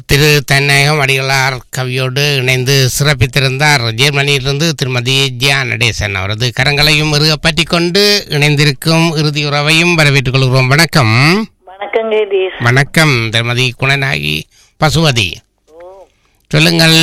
திரு தன்னகம் அடிகளார் கவியோடு இணைந்து சிறப்பித்திருந்தார் ஜெர்மனியிலிருந்து திருமதி ஜியா நடேசன் அவரது கரங்களையும் இறுக பற்றி கொண்டு இணைந்திருக்கும் இறுதி உறவையும் வரவேற்றுக் கொள்கிறோம் வணக்கம் வணக்கம் கேதீஷ் வணக்கம் திருமதி குணநாயகி பசுவதி சொல்லுங்கள்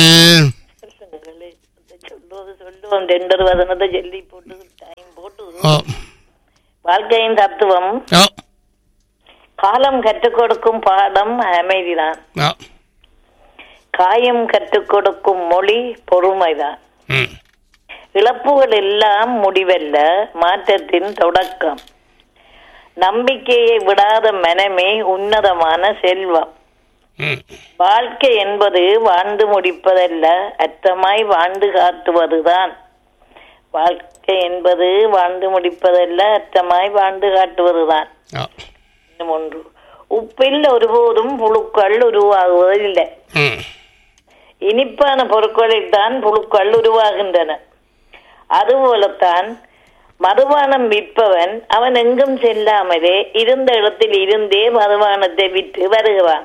சொல்லுவது சொல்லுவோம் ரெண்டொரு வசனத்தை சொல்லி போட்டு டைம் போட்டு ஓ வாழ்க்கையின் தத்துவம் ஓ காலம் கற்றுக் கொடுக்கும் பாடம் அமைதிதான் ஓ காயம் கற்றுக் கொடுக்கும் மொழி பொறுமைதான் ம் இழப்புகள் எல்லாம் முடிவல்ல மாற்றத்தின் தொடக்கம் நம்பிக்கையை விடாத மனமே உன்னதமான செல்வம் ம் வாழ்க்கை என்பது வாழ்ந்து முடிப்பதல்ல அர்த்தமாய் வாழ்ந்து காட்டுவதுதான் வாழ்க்கை என்பது வாழ்ந்து முடிப்பதல்ல அர்த்தமாய் வாழ்ந்து காட்டுவதுதான் ஓ இன்னும் ஒன்று உப்பில் ஒருபோதும் புழுக்கள் உருவாகுவதில்லை ம் இனிப்பான பொருட்களில் தான் புழுக்கள் உருவாகின்றன அதுபோலத்தான் மதுபானம் விற்பவன் அவன் எங்கும் செல்லாமலே இருந்த இடத்தில் இருந்தே மதுபானத்தை விற்று வருகிறான்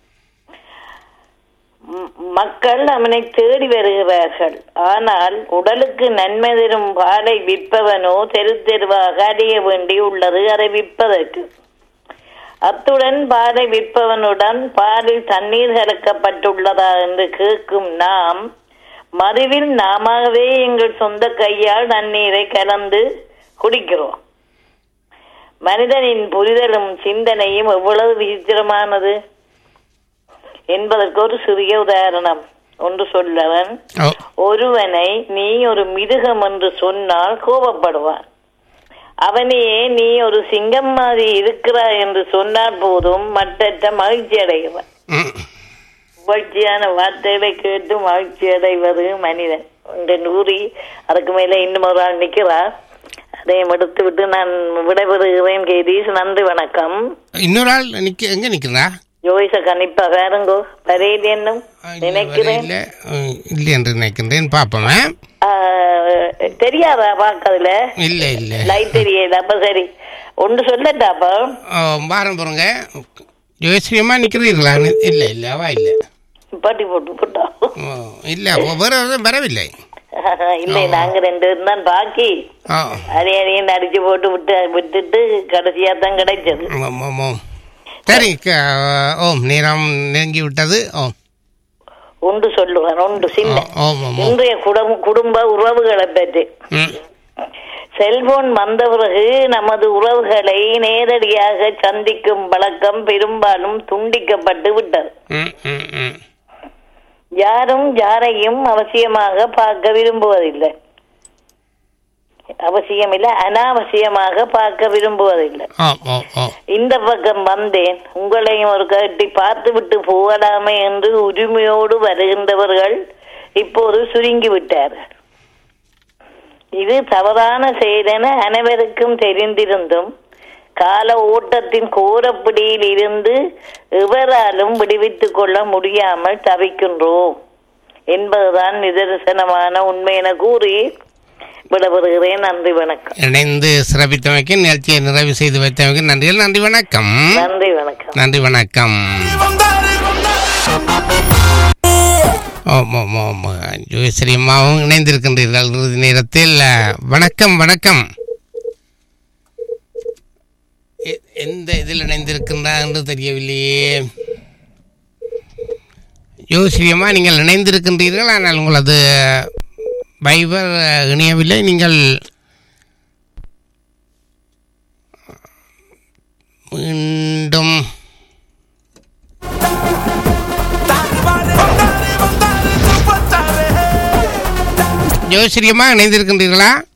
ம- மக்கள் அவனை தேடி வருகிறார்கள் ஆனால் உடலுக்கு நன்மை தரும் பாலை விற்பவனோ தெரு தெருவாக அடைய வேண்டி உள்ளது அதை விற்பதற்கு அத்துடன் பாலை விற்பவனுடன் பாலில் தண்ணீர் கலக்கப்பட்டுள்ளதா என்று கேட்கும் நாம் மதுவில் நாமவே எங்கள் சொந்த கையால் தண்ணீரை கலந்து குடிக்கிறோம் மனிதனின் புரிதலும் சிந்தனையும் எவ்வளவு விசித்திரமானது என்பதற்கு ஒரு சிறிய உதாரணம் ஒன்று சொல்லவன் ஓ ஒருவனை நீ ஒரு மிருகம் என்று சொன்னால் கோபப்படுவான் அவனையே நீ ஒரு சிங்கம் மாதிரி இருக்கிறாய் என்று சொன்னால் போதும் மற்றற்ற மகிழ்ச்சி அடைகிறான் ம் புகழ்ச்சியான வார்த்தைகளை கேட்டு மகிழ்ச்சி அடைவது மனிதன் என்று நூறி அதுக்கு மேல இன்னும் ஒரு ஆள் நிக்கிறார் அதையும் எடுத்து விட்டு நான் விடைபெறுகிறேன் கேதீஷ் நன்றி வணக்கம் இன்னொரு ஆள் நிக்க எங்க நிக்கிறா ஜோயிச கணிப்பா வேறுங்கோ வரையில் என்னும் நினைக்கிறேன் இல்லை இல்லை என்று நினைக்கின்றேன் பார்ப்போமே ஆஹ், தெரியாதா பார்க்கறதுல இல்லை இல்லை லைட் தெரியல அப்ப சரி ஒன்று சொல்லட்டாப்பா ஓ, வாரம் போறங்க ஜோசியமா நிக்கிறீர்களா இல்லை இல்லை அவா இல்லை பாட்டி போட்டு போட்டா ஓ, இல்லை அவ வேற யாரும் வரவில்லை இல்லை நாங்க ரெண்டு பேரும் தான் பாக்கி ஓ அதே அதையும் அடிச்சு போட்டு விட்டு விட்டுட்டு கடைசியா தான் கிடைச்சது ஆமாம், ஆமாம். சரி க- ஓம் நேரம் நெருங்கி விட்டது ஓம் ஒன்று சொல்லுவேன் ஒன்று சின்ன ஓ, ஓம் ஓம் ஓம் இன்றைய குடும்ப குடும்ப உறவுகளை பற்றி ம் செல்போன் வந்த பிறகு நமது உறவுகளை நேரடியாக சந்திக்கும் பழக்கம் பெரும்பாலும் துண்டிக்கப்பட்டு விட்டது ம் ம் ம் யாரும் யாரையும் அவசியமாக பார்க்க விரும்புவதில்லை அவசியம் இல்லை அனாவசியமாக பார்க்க விரும்புவதில்லை ஓ ஓ ஓ இந்த பக்கம் வந்தேன் உங்களையும் ஒரு கட்டி பார்த்து விட்டு போகலாமே என்று உரிமையோடு வருகின்றவர்கள் இப்போது சுருங்கி விட்டார்கள் இது தவறான செயலென அனைவருக்கும் தெரிந்திருந்தும் கால ஓட்டத்தின் கோரப்பிடியில் இருந்து எவராலும் விடுவித்துக் கொள்ள முடியாமல் தவிக்கின்றோம் என்பதுதான் நிதர்சனமான உண்மை என கூறி விடப்படுகிறேன் நன்றி வணக்கம் இணைந்து சிறப்பித்தமைக்கு நிகழ்ச்சியை நிறைவு செய்து வைத்தமைக்கு நன்றிகள் நன்றி வணக்கம் நன்றி வணக்கம் நன்றி வணக்கம் ஓம் ஓம் ஓம் ஜோஸ்ரீ அம்மாவும் இணைந்திருக்கின்றீர்கள் இறுதி நேரத்தில் அஹ், வணக்கம் வணக்கம் எ- எந்த இதில் இணைந்திருக்கின்றார் என்று தெரியவில்லையே யோசிரியம்மா நீங்கள் இணைந்திருக்கின்றீர்கள் ஆனால் உங்களது பைபர் அஹ், இணையவில்லை நீங்கள் மீண்டும் ஜோசிரியம்மா இணைந்திருக்கின்றீர்களா